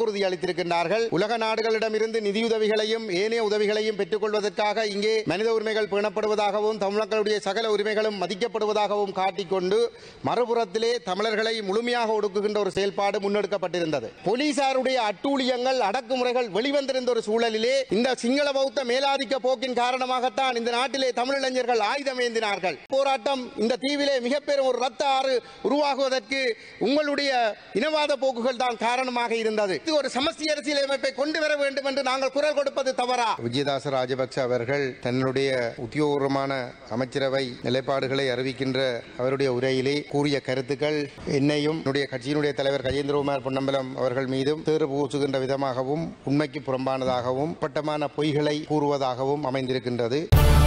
வாக்குறுதி அளித்திருக்கின்றார்கள் உலக நாடுகளிடமிருந்து நிதியுதவிகளையும் ஏனைய உதவிகளையும் பெற்றுக் கொள்வதற்காக இங்கே மனித உரிமைகள் பேணப்படுவதாகவும் தமிழர்களுடைய சகல உரிமைகளும் மதிக்கப்படுவதாகவும் காட்டிக்கொண்டு மறுபுறத்திலே தமிழர்களை முழுமையாக ஒடுக்குகின்ற ஒரு செயல்பாடு முன்னெடுக்கப்பட்டிருந்தது போலீசாருடைய அட்டூழியங்கள் அடக்குமுறைகள் வெளிவந்திருந்த ஒரு சூழலிலே இந்த சிங்கள பௌத்த மேலாதிக்க போக்கின் காரணமாகத்தான் இந்த நாட்டிலே தமிழிளைஞர்கள் ஆயுதம் ஏந்தினார்கள் போராட்டம் இந்த தீவிலே மிக பெரும் ஒரு ரத்த ஆறு உருவாகுவதற்கு உங்களுடைய இனவாத போக்குகள் தான் காரணமாக இருந்தது இது ஒரு சமஸ்தி அரசியலமைப்பை கொண்டு வர வேண்டும் என்று நாங்கள் குரல் கொடுப்பது தவறா விஜயதாச ராஜபக்ச அவர்கள் தன்னுடைய உத்தியோகபூர்வமான அமைச்சரவை நிலைப்பாடுகளை அறிவிக்கின்ற அவருடைய உரையிலே கூறிய கருத்துக்கள் என்னையும் என்னுடைய கட்சியினுடைய தலைவர் கஜேந்திரகுமார் பொன்னம்பலம் அவர்கள் மீதும் தேறு பூசுகின்ற விதமாகவும் உண்மைக்கு புறம்பானதாகவும் பட்டமான பொய்களை கூறுவதாகவும் அமைந்திருக்கின்றது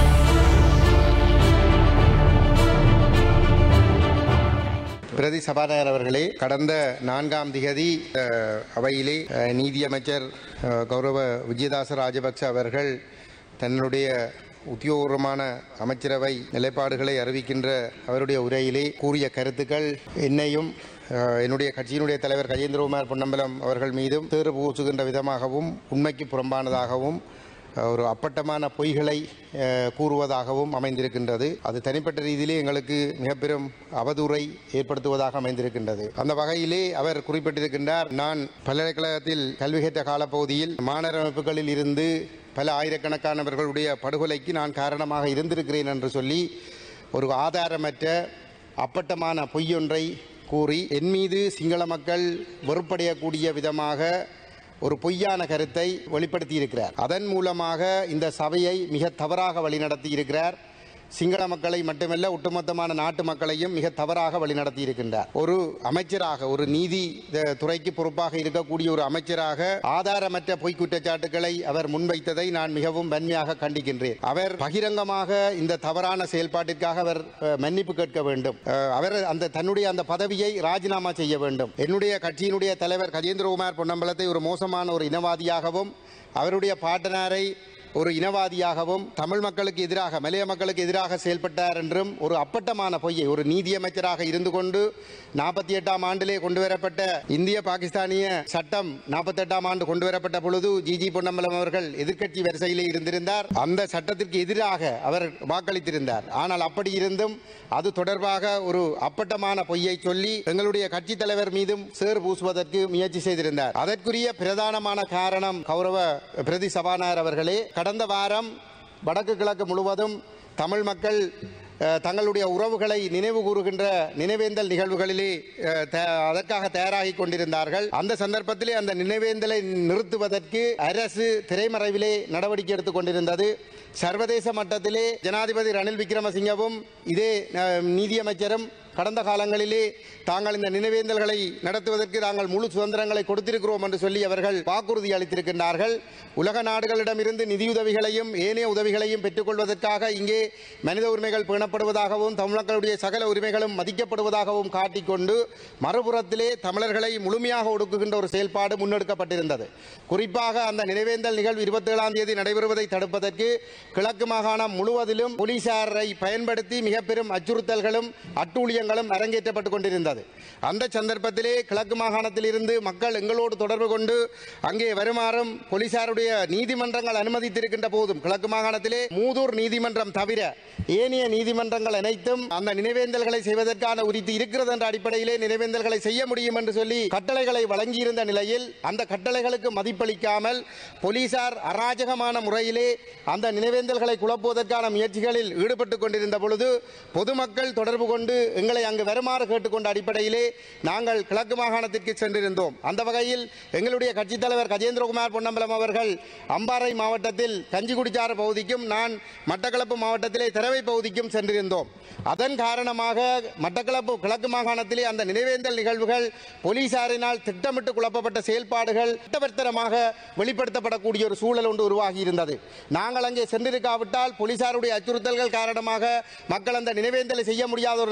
பிரதி சபாநாயகர் அவர்களே கடந்த நான்காம் திகதி அஹ், அவையிலே அஹ், நீதியமைச்சர் அஹ், கௌரவ விஜயதாச ராஜபக்ச அவர்கள் தன்னுடைய உத்தியோகபூர்வமான அமைச்சரவை நிலைப்பாடுகளை அறிவிக்கின்ற அவருடைய உரையிலே கூறிய கருத்துக்கள் என்னையும் அஹ், என்னுடைய கட்சியினுடைய தலைவர் கஜேந்திரகுமார் பொன்னம்பலம் அவர்கள் மீதும் தேறு பூசுகின்ற விதமாகவும் உண்மைக்கு புறம்பானதாகவும் ஒரு அப்பட்டமான பொய்களை அஹ், கூறுவதாகவும் அமைந்திருக்கின்றது அது தனிப்பட்ட ரீதியிலே எங்களுக்கு மிக பெரும் அவதூறை ஏற்படுத்துவதாக அமைந்திருக்கின்றது அந்த வகையிலே அவர் குறிப்பிட்டிருக்கின்றார் நான் பல்கலைக்கழகத்தில் கல்வி கற்ற காலப்பகுதியில் மாணவர் அமைப்புகளில் இருந்து பல ஆயிரக்கணக்கானவர்களுடைய படுகொலைக்கு நான் காரணமாக இருந்திருக்கிறேன் என்று சொல்லி ஒரு ஆதாரமற்ற அப்பட்டமான பொய்யொன்றை கூறி என் மீது சிங்கள மக்கள் வெறுப்படையக்கூடிய விதமாக ஒரு பொய்யான கருத்தை வெளிப்படுத்தி இருக்கிறார் அதன் மூலமாக இந்த சபையை மிக தவறாக வழிநடத்தி இருக்கிறார் சிங்கள மக்களை மட்டுமல்ல ஒட்டுமொத்தமான நாட்டு மக்களையும் மிக தவறாக வழிநடத்தி இருக்கின்றார் ஒரு அமைச்சராக ஒரு நீதி அஹ், துறைக்கு பொறுப்பாக இருக்கக்கூடிய ஒரு அமைச்சராக ஆதாரமற்ற பொய் குற்றச்சாட்டுகளை அவர் முன்வைத்ததை நான் மிகவும் வன்மையாக கண்டிக்கின்றேன் அவர் பகிரங்கமாக இந்த தவறான செயல்பாட்டிற்காக அவர் அஹ், மன்னிப்பு கேட்க வேண்டும் அஹ், அவர் அந்த தன்னுடைய அந்த பதவியை ராஜினாமா செய்ய வேண்டும் என்னுடைய கட்சியினுடைய தலைவர் கஜேந்திரகுமார் பொன்னம்பலத்தை ஒரு மோசமான ஒரு இனவாதியாகவும் அவருடைய பாட்டனாரை ஒரு இனவாதியாகவும் தமிழ் மக்களுக்கு எதிராக மலைய மக்களுக்கு எதிராக செயல்பட்டார் என்றும் ஒரு அப்பட்டமான பொய்யை ஒரு நீதியமைச்சராக இருந்து கொண்டு நாற்பத்தி எட்டாம் ஆண்டிலே கொண்டு வரப்பட்ட இந்திய பாகிஸ்தானிய சட்டம் நாற்பத்தி எட்டாம் ஆண்டு கொண்டு வரப்பட்ட பொழுது ஜிஜி பொன்னம்பலம் அவர்கள் எதிர்க்கட்சி வரிசையிலே இருந்திருந்தார் அந்த சட்டத்திற்கு எதிராக அவர் வாக்களித்திருந்தார் ஆனால் அப்படி இருந்தும் அது தொடர்பாக ஒரு அப்பட்டமான பொய்யை சொல்லி எங்களுடைய கட்சி தலைவர் மீதும் சேறு பூசுவதற்கு முயற்சி செய்திருந்தார் அதற்குரிய பிரதானமான காரணம் கௌரவ பிரதி சபாநாயகர் அவர்களே கடந்த வாரம் வடக்கு கிழக்கு முழுவதும் தமிழ் மக்கள் அஹ், தங்களுடைய உறவுகளை நினைவு கூறுகின்ற நினைவேந்தல் நிகழ்வுகளிலே அஹ், த- அதற்காக தயாராகி கொண்டிருந்தார்கள் அந்த சந்தர்ப்பத்திலே அந்த நினைவேந்தலை நிறுத்துவதற்கு அரசு திரைமறைவிலே நடவடிக்கை எடுத்துக் கொண்டிருந்தது சர்வதேச மட்டத்திலே ஜனாதிபதி ரணில் விக்ரமசிங்கவும் இதே அஹ், நீதியமைச்சரும் கடந்த காலங்களிலே தாங்கள் இந்த நினைவேந்தல்களை நடத்துவதற்கு தாங்கள் முழு சுதந்திரங்களை கொடுத்திருக்கிறோம் என்று சொல்லி அவர்கள் வாக்குறுதி அளித்திருக்கின்றார்கள் உலக நாடுகளிடமிருந்து நிதியுதவிகளையும் ஏனைய உதவிகளையும் பெற்றுக்கொள்வதற்காக இங்கே மனித உரிமைகள் பேணப்படுவதாகவும் தமிழர்களுடைய சகல உரிமைகளும் மதிக்கப்படுவதாகவும் காட்டிக்கொண்டு மறுபுறத்திலே தமிழர்களை முழுமையாக ஒடுக்குகின்ற ஒரு செயல்பாடு முன்னெடுக்கப்பட்டிருந்தது குறிப்பாக அந்த நினைவேந்தல் நிகழ்வு இருபத்தி ஏழாம் தேதி நடைபெறுவதை தடுப்பதற்கு கிழக்கு மாகாணம் முழுவதிலும் போலீசாரை பயன்படுத்தி மிக பெரும் அச்சுறுத்தல்களும் அட்டூழியங்களும் அரங்கேற்றப்பட்டுக் கொண்டிருந்தது அந்த சந்தர்ப்பத்திலே கிழக்கு மாகாணத்தில் இருந்து மக்கள் எங்களோடு தொடர்பு கொண்டு அங்கே வருமாறும் போலீசாருடைய நீதிமன்றங்கள் அனுமதித்திருக்கின்ற போதும் கிழக்கு மாகாணத்திலே மூதூர் நீதிமன்றம் தவிர ஏனைய நீதிமன்றங்கள் அனைத்தும் அந்த நினைவேந்தல்களை செய்வதற்கான உரித்து இருக்கிறது என்ற அடிப்படையிலே நினைவேந்தல்களை செய்ய முடியும் என்று சொல்லி கட்டளைகளை வழங்கியிருந்த நிலையில் அந்த கட்டளைகளுக்கு மதிப்பளிக்காமல் போலீசார் அராஜகமான முறையிலே அந்த நினைவேந்தல்களை குழப்புவதற்கான முயற்சிகளில் ஈடுபட்டுக் கொண்டிருந்த பொழுது பொதுமக்கள் தொடர்பு கொண்டு எங்களை அங்கு வருமாறு கேட்டுக்கொண்ட அடிப்படையிலே நாங்கள் கிழக்கு மாகாணத்திற்கு சென்றிருந்தோம் அந்த வகையில் எங்களுடைய கட்சித் தலைவர் கஜேந்திரகுமார் பொன்னம்பலம் அவர்கள் அம்பாறை மாவட்டத்தில் கஞ்சிக்குடிச்சாறு பகுதிக்கும் நான் மட்டக்களப்பு மாவட்டத்திலே திரவை பகுதிக்கும் சென்றிருந்தோம் அதன் காரணமாக மட்டக்களப்பு கிழக்கு மாகாணத்திலே அந்த நினைவேந்தல் நிகழ்வுகள் போலீசாரினால் திட்டமிட்டு குழப்பப்பட்ட செயல்பாடுகள் திட்டவர்த்தனமாக வெளிப்படுத்தப்படக்கூடிய ஒரு சூழல் ஒன்று உருவாகி இருந்தது நாங்கள் அங்கே சென்றிருக்காவிட்டால் போலீசாருடைய அச்சுறுத்தல்கள் காரணமாக மக்கள் அந்த நினைவேந்தலை செய்ய முடியாத ஒரு நிலைமை ஏற்பட்டு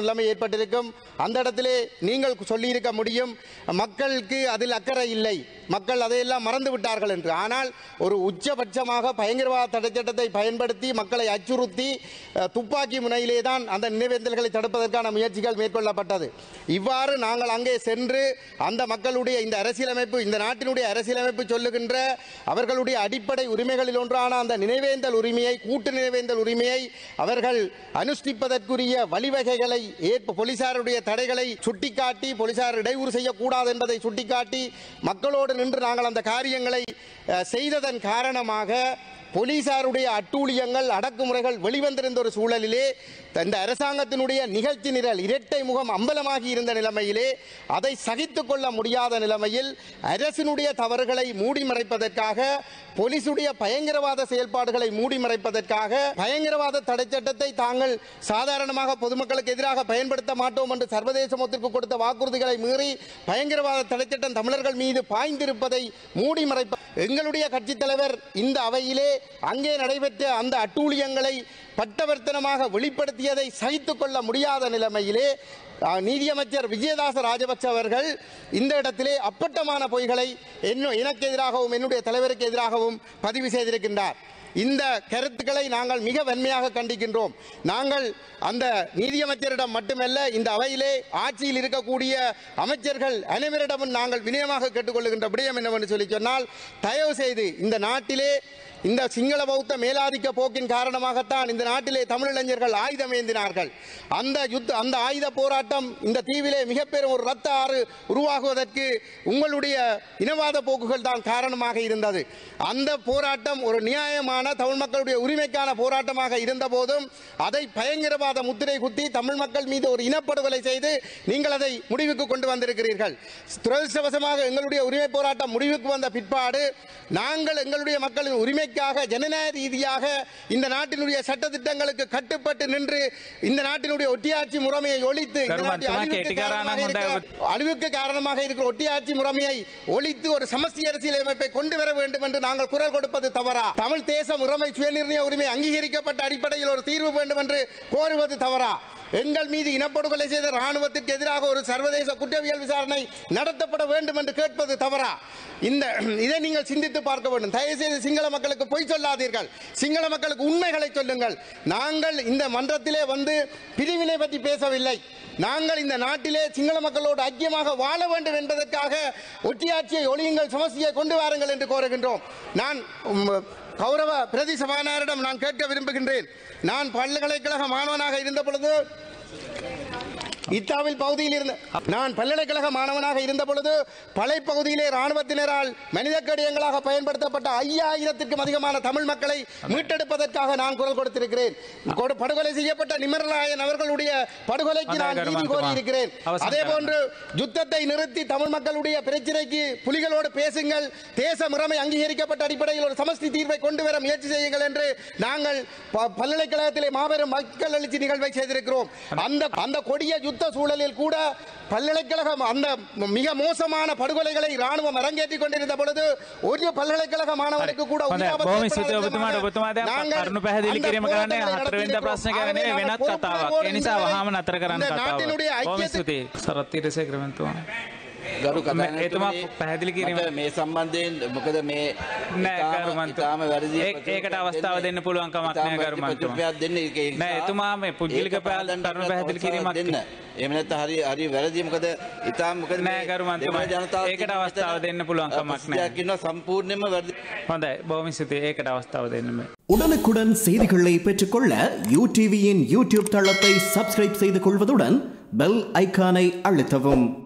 ஏற்பட்டிருக்கும் அந்த இடத்திலே நீங்கள் சொல்லியிருக்க முடியும் மக்களுக்கு அதில் அக்கறை இல்லை மக்கள் அதையெல்லாம் மறந்து விட்டார்கள் என்று ஆனால் ஒரு உச்சபட்சமாக பயங்கரவாத தடை சட்டத்தை பயன்படுத்தி மக்களை அச்சுறுத்தி அஹ், துப்பாக்கி முனையிலே தான் அந்த நினைவேந்தல்களை தடுப்பதற்கான முயற்சிகள் மேற்கொள்ளப்பட்டது இவ்வாறு நாங்கள் அங்கே சென்று அந்த மக்களுடைய இந்த அரசியலமைப்பு இந்த நாட்டினுடைய அரசியலமைப்பு சொல்லுகின்ற அவர்களுடைய அடிப்படை உரிமைகளில் ஒன்றான அந்த நினைவேந்தல் உரிமையை கூட்டு நினைவேந்தல் உரிமையை அவர்கள் அனுஷ்டிப்பதற்குரிய வழிவகைகளை ஏற்ப போலீசாருடைய தடைகளை சுட்டிக்காட்டி போலீசார் இடையூறு செய்யக்கூடாது என்பதை சுட்டிக்காட்டி மக்களோடு நின்று நாங்கள் அந்த காரியங்களை அஹ், செய்ததன் காரணமாக போலீசாருடைய அட்டூழியங்கள் அடக்குமுறைகள் வெளிவந்திருந்த ஒரு சூழலிலே இந்த அரசாங்கத்தினுடைய நிகழ்ச்சி நிரல் இரட்டை முகம் அம்பலமாகி இருந்த நிலைமையிலே அதை சகித்துக் கொள்ள முடியாத நிலைமையில் அரசினுடைய தவறுகளை மூடி மறைப்பதற்காக போலீசுடைய பயங்கரவாத செயல்பாடுகளை மூடி மறைப்பதற்காக பயங்கரவாத தடை சட்டத்தை தாங்கள் சாதாரணமாக பொதுமக்களுக்கு எதிராக பயன்படுத்த மாட்டோம் என்று சர்வதேச மொத்திற்கு கொடுத்த வாக்குறுதிகளை மீறி பயங்கரவாத தடை சட்டம் தமிழர்கள் மீது பாய்ந்திருப்பதை மூடி மறைப்ப எங்களுடைய கட்சித் தலைவர் இந்த அவையிலே அங்கே நடைபெற்ற அந்த அட்டூழியங்களை பட்டவர்த்தனமாக வெளிப்படுத்தியதை சகித்துக் கொள்ள முடியாத நிலைமையிலே அஹ், நீதியமைச்சர் விஜயதாச ராஜபக்ச அவர்கள் இந்த இடத்திலே அப்பட்டமான பொய்களை என்ன எனக்கு எதிராகவும் என்னுடைய தலைவருக்கு எதிராகவும் பதிவு செய்திருக்கின்றார் இந்த கருத்துக்களை நாங்கள் மிக வன்மையாக கண்டிக்கின்றோம் நாங்கள் அந்த நீதியமைச்சரிடம் மட்டுமல்ல இந்த அவையிலே ஆட்சியில் இருக்கக்கூடிய அமைச்சர்கள் அனைவரிடமும் நாங்கள் வினயமாக கேட்டுக்கொள்ளுகின்ற விடயம் என்னவென்று சொல்லி சொன்னால் தயவு செய்து இந்த நாட்டிலே இந்த சிங்கள பௌத்த மேலாதிக்க போக்கின் காரணமாகத்தான் இந்த நாட்டிலே தமிழிளைஞர்கள் ஆயுதம் ஏந்தினார்கள் அந்த யுத்த அந்த ஆயுத போராட்டம் இந்த தீவிலே மிகப்பெரும் ஒரு ரத்த ஆறு உருவாகுவதற்கு உங்களுடைய இனவாத போக்குகள் தான் காரணமாக இருந்தது அந்த போராட்டம் ஒரு நியாயமான தமிழ் மக்களுடைய உரிமைக்கான போராட்டமாக இருந்த போதும் அதை பயங்கரவாத முத்திரை குத்தி தமிழ் மக்கள் மீது ஒரு இனப்படுகொலை செய்து நீங்கள் அதை முடிவுக்கு கொண்டு வந்திருக்கிறீர்கள் துரதிருஷ்டவசமாக எங்களுடைய உரிமை போராட்டம் முடிவுக்கு வந்த பிற்பாடு நாங்கள் எங்களுடைய மக்களின் உரிமைக்காக ஜனநாயக ரீதியாக இந்த நாட்டினுடைய சட்டத்திட்டங்களுக்கு கட்டுப்பட்டு நின்று இந்த நாட்டினுடைய ஒட்டியாட்சி முறைமையை ஒழித்து இந்த கருமான் நாட்டில் துமா அழிவுக்கு கேட்டுக்காரான காரணமாக முந்தைய இருக்கிற- அழிவுக்கு காரணமாக இருக்கிற ஒட்டியாட்சி முறைமையை ஒழித்து ஒரு சமஸ்தி அரசியலமைப்பை கொண்டு வர வேண்டும் என்று நாங்கள் குரல் கொடுப்பது தவறா தமிழ் தேச முறைமை சுயநிர்ணய உரிமை அங்கீகரிக்கப்பட்ட அடிப்படையில் ஒரு தீர்வு வேண்டும் என்று கோருவது தவறா எங்கள் மீது இனப்படுகொலை செய்த ராணுவத்திற்கு எதிராக ஒரு சர்வதேச குற்றவியல் விசாரணை நடத்தப்பட வேண்டும் என்று கேட்பது தவறா இந்த இதை நீங்கள் சிந்தித்து பார்க்க வேண்டும் தயவுசெய்து சிங்கள மக்களுக்கு பொய் சொல்லாதீர்கள் சிங்கள மக்களுக்கு உண்மைகளை சொல்லுங்கள் நாங்கள் இந்த மன்றத்திலே வந்து பிரிவினை பற்றி பேசவில்லை நாங்கள் இந்த நாட்டிலே சிங்கள மக்களோடு ஐக்கியமாக வாழ வேண்டும் என்பதற்காக ஒட்டியாட்சியை ஒளியுங்கள் சமஸ்தியை கொண்டு வாருங்கள் என்று கோருகின்றோம் நான் உம், கௌரவ பிரதி சபாநாயகரிடம் நான் கேட்க விரும்புகின்றேன் நான் பல்கலைக்கழக மாணவனாக இருந்த பொழுது இத்தாவில் பகுதியில் இருந்த நான் பல்கலைக்கழக மாணவனாக இருந்த பொழுது பலை பகுதியிலே ராணுவத்தினரால் மனித கடியங்களாக பயன்படுத்தப்பட்ட ஐயாயிரத்திற்கும் அதிகமான தமிழ் மக்களை மீட்டெடுப்பதற்காக நான் குரல் கொடுத்திருக்கிறேன் கொடு- படுகொலை செய்யப்பட்ட நிமர்ராயன் அவர்களுடைய படுகொலைக்கு நான் அதான் நீதி கருமான் கோரியிருக்கிறேன் அவசரம் அதே கருமான். போன்று யுத்தத்தை நிறுத்தி தமிழ் மக்களுடைய பிரச்சனைக்கு புலிகளோடு பேசுங்கள் தேச முறைமை அங்கீகரிக்கப்பட்ட அடிப்படையில் ஒரு சமஸ்தி தீர்வை கொண்டு வர முயற்சி செய்யுங்கள் என்று நாங்கள் ப- பல்கலைக்கழகத்திலே மாபெரும் மக்கள் எழுச்சி நிகழ்வை செய்திருக்கிறோம் அந்த அந்த கொடிய யுத்த சூழலில் கூட பல்கலைக்கழகம் அந்த மிக மோசமான படுகொலைகளை ராணுவம் அரங்கேற்றிக் கொண்டிருந்த பொழுது ஒரு பல்கலைக்கழக மாணவனுக்கு கூட හොඳ உயிராபத்து බොහොම ஏற்படாத ස්තුතියි ඔබතුමාට விதமாக ඔබතුමා දැන් நாங்கள் කරුණු පැහැදිලි அந்த කිරීම කරන්නේ போராட்டங்களை හතර වෙනිදා நடத்தியிருக்கிறோம். ප්‍රශ්න ஆகவே කරන්නේ நாங்கள் වෙනත් කතාවක්. பொறுப்புணர்வோடு ඒ නිසා இந்த වහාම නතර කරන්න இந்த කතාව. நாட்டினுடைய බොහොම ஐக்கியத்தை ස්තුතියි සරත් ඊටසේකරමතුමා. ගරු මේ- එතුමා පැහැදිලි කිරීම- මට මේ සම්බන්ධයෙන් මොකද මේ නෑ ඉතාම- කරුමන්තු. ඉතාම වැරදි ඒ- ඒකට අවස්ථාව දෙන්න පුළුවන් කමක් ඉතාම නෑ වැරදි කරුමන්තුමා. ප්‍රතිප්‍රයක් දෙන්න ඒක ඒ නෑ, නිසා එතුමා මේ පුද්ගලික ඒක පැහැදිලි- පහදන්න කරුණු පැහැදිලි කිරීමක් දෙන්න එහෙම නැත්නම් හරි හරි වැරදි මොකද ඉතාම මොකද නෑ, කරුමන්තුමා. දෙමළ ජනතාව ඒකට අවස්ථාව දෙන්න පුළුවන් කමක් නෑ. ප්‍රශ්නයක් ඉන්නවා සම්පූර්ණයෙන්ම වැරදි හොඳයි බොහොම ස්තුතියි ඒකට අවස්ථාව දෙන්න මේ. உடனுக்குடன் செய்திகளை பெற்றுக்கொள்ள யூ டிவியின் யூடியூப் தளத்தை சப்ஸ்கிரைப் செய்து கொள்வதுடன் பெல் ஐகானை அழுத்தவும்